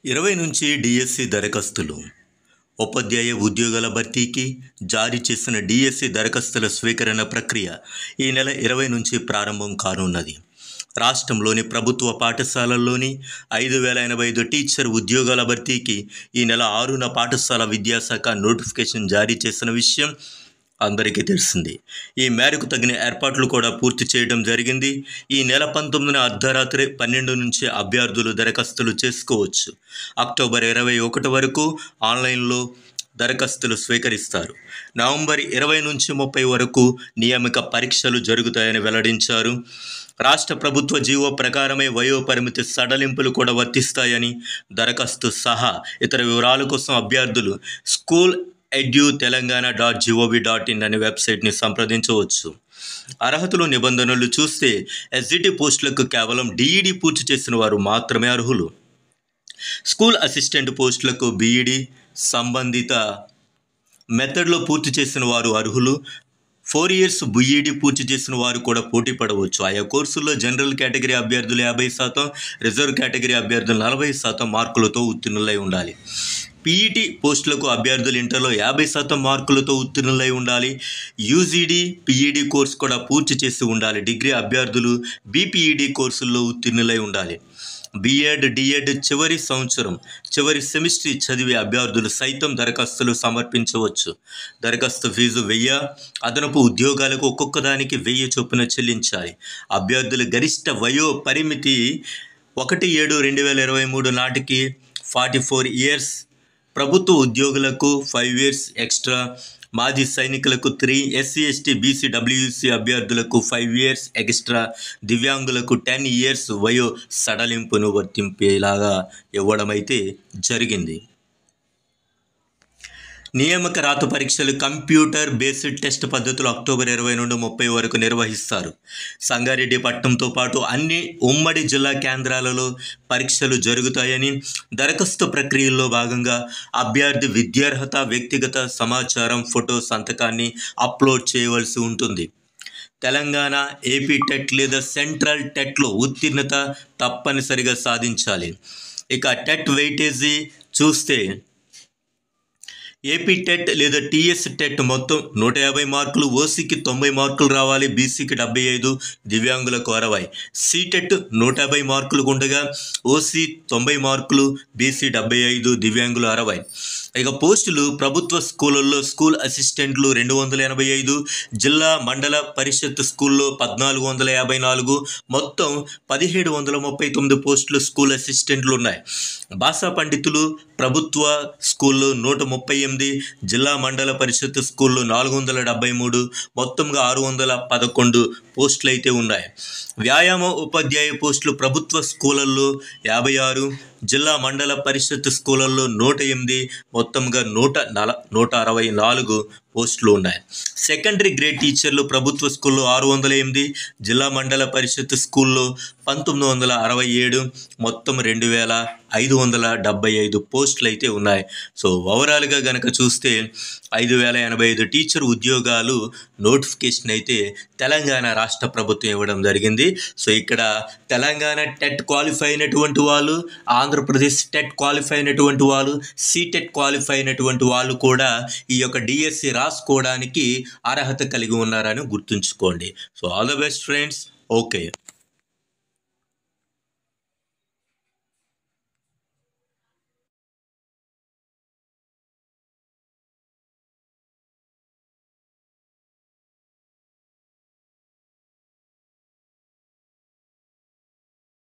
ఇరవై నుంచి డిఎస్సి దరఖాస్తులు ఉపాధ్యాయ ఉద్యోగాల భర్తీకి జారీ చేసిన డిఎస్సి దరఖాస్తుల స్వీకరణ ప్రక్రియ ఈ నెల ఇరవై నుంచి ప్రారంభం కానున్నది రాష్ట్రంలోని ప్రభుత్వ పాఠశాలల్లోని ఐదు వేల ఎనభై ఐదు టీచర్ ఉద్యోగాల భర్తీకి ఈ నెల ఆరున పాఠశాల విద్యాశాఖ నోటిఫికేషన్ జారీ చేసిన విషయం అందరికీ తెలిసింది ఈ మేరకు తగిన ఏర్పాట్లు కూడా పూర్తి చేయడం జరిగింది ఈ నెల పంతొమ్మిదిన అర్ధరాత్రి పన్నెండు నుంచి అభ్యర్థులు దరఖాస్తులు చేసుకోవచ్చు అక్టోబర్ ఇరవై ఒకటి వరకు ఆన్లైన్లో దరఖాస్తులు స్వీకరిస్తారు నవంబర్ ఇరవై నుంచి ముప్పై వరకు నియామక పరీక్షలు జరుగుతాయని వెల్లడించారు రాష్ట్ర ప్రభుత్వ జీవో ప్రకారమే వయో పరిమితి సడలింపులు కూడా వర్తిస్తాయని దరఖాస్తు సహా ఇతర వివరాల కోసం అభ్యర్థులు school edu Telangana dot G O V dot in అనే వెబ్సైట్ని సంప్రదించవచ్చు అర్హతలు నిబంధనలు చూస్తే ఎస్జిటి పోస్టులకు కేవలం డిఈడి పూర్తి చేసిన వారు మాత్రమే అర్హులు స్కూల్ అసిస్టెంట్ పోస్టులకు బీఈడి సంబంధిత మెథడ్లో పూర్తి చేసిన వారు అర్హులు ఫోర్ ఇయర్స్ బీఈడి పూర్తి చేసిన వారు కూడా పోటీ పడవచ్చు ఆయా కోర్సుల్లో జనరల్ కేటగిరీ అభ్యర్థులు యాభై శాతం రిజర్వ్ కేటగిరీ అభ్యర్థులు నలభై శాతం మార్కులతో ఉత్తీర్ణులై ఉండాలి పీఈటీ పోస్టులకు అభ్యర్థులు ఇంటర్లో యాభై శాతం మార్కులతో ఉత్తీర్ణులై ఉండాలి యూజీడీ పీఈడీ కోర్సు కూడా పూర్తి చేసి ఉండాలి డిగ్రీ అభ్యర్థులు బీపీఈడీ కోర్సుల్లో ఉత్తీర్ణులై ఉండాలి బీఎడ్ డిఎడ్ చివరి సంవత్సరం చివరి సెమిస్టర్ చదివే అభ్యర్థులు సైతం దరఖాస్తులు సమర్పించవచ్చు దరఖాస్తు ఫీజు వెయ్యి అదనపు ఉద్యోగాలకు ఒక్కొక్క దానికి వెయ్యి చొప్పున చెల్లించాలి అభ్యర్థుల గరిష్ట వయో పరిమితి ఒకటి ఏడు రెండు వేల ఇరవై మూడు నాటికి ఫార్టీ ఫోర్ ఇయర్స్ ప్రభుత్వ ఉద్యోగులకు ఫైవ్ ఇయర్స్ ఎక్స్ట్రా మాజీ సైనికులకు three SC ST BC WC అభ్యర్థులకు ఫైవ్ ఇయర్స్ ఎక్స్ట్రా దివ్యాంగులకు టెన్ ఇయర్స్ వయో సడలింపును వర్తింపేలాగా ఇవ్వడమైతే జరిగింది నియామక రాత పరీక్షలు కంప్యూటర్ బేస్డ్ టెస్ట్ పద్ధతులు అక్టోబర్ ఇరవై నుండి ముప్పై వరకు నిర్వహిస్తారు సంగారెడ్డి పట్టణంతో పాటు అన్ని ఉమ్మడి జిల్లా కేంద్రాలలో పరీక్షలు జరుగుతాయని దరఖాస్తు ప్రక్రియలో భాగంగా అభ్యర్థి విద్యార్హత వ్యక్తిగత సమాచారం ఫోటో సంతకాన్ని అప్లోడ్ చేయవలసి ఉంటుంది తెలంగాణ ఏపీ టెట్ లేదా సెంట్రల్ టెట్లో ఉత్తీర్ణత తప్పనిసరిగా సాధించాలి ఇక టెట్ వెయిటేజీ చూస్తే ఏపీ టెట్ లేదా టీఎస్ టెట్ మొత్తం నూట యాభై మార్కులు ఓసీకి తొంభై మార్కులు రావాలి బీసీకి డెబ్బై ఐదు దివ్యాంగులకు అరవై సీటెట్ నూట యాభై మార్కులు ఉండగా ఓసీ తొంభై మార్కులు బీసీ డెబ్బై ఐదు దివ్యాంగులు అరవై ఇక పోస్టులు ప్రభుత్వ స్కూళ్ళల్లో స్కూల్ అసిస్టెంట్లు రెండు వందల ఎనభై ఐదు జిల్లా మండల పరిషత్ స్కూల్లో పద్నాలుగు వందల యాభై నాలుగు మొత్తం పదిహేడు వందల ముప్పై తొమ్మిది పోస్టులు స్కూల్ అసిస్టెంట్లు ఉన్నాయి భాషా పండితులు ప్రభుత్వ స్కూల్లో నూట ముప్పై ఎనిమిది జిల్లా మండల పరిషత్ స్కూల్లో నాలుగు వందల డెబ్బై మూడు మొత్తంగా ఆరు వందల పదకొండు పోస్టులు అయితే ఉన్నాయి వ్యాయామ ఉపాధ్యాయ పోస్టులు ప్రభుత్వ స్కూళ్ళల్లో యాభై ఆరు జిల్లా మండల పరిషత్ స్కూళ్ళల్లో నూట ఎనిమిది మొత్తంగా నూట నల నూట అరవై నాలుగు పోస్టులు ఉన్నాయి సెకండరీ గ్రేడ్ టీచర్లు ప్రభుత్వ స్కూల్లో ఆరు వందల ఎనిమిది జిల్లా మండల పరిషత్ స్కూల్లో పంతొమ్మిది వందల అరవై ఏడు మొత్తం రెండు వేల ఐదు వందల డెబ్బై ఐదు పోస్టులు అయితే ఉన్నాయి సో ఓవరాల్గా కనుక చూస్తే ఐదు వేల ఎనభై ఐదు టీచర్ ఉద్యోగాలు నోటిఫికేషన్ అయితే తెలంగాణ రాష్ట్ర ప్రభుత్వం ఇవ్వడం జరిగింది సో ఇక్కడ తెలంగాణ టెట్ క్వాలిఫై అయినటువంటి వాళ్ళు ఆంధ్రప్రదేశ్ టెట్ క్వాలిఫై అయినటువంటి వాళ్ళు సీటెట్ క్వాలిఫై అయినటువంటి వాళ్ళు కూడా ఈ యొక్క డిఎస్సి రాసుకోవడానికి అర్హత కలిగి ఉన్నారని గుర్తుంచుకోండి so all the best friends okay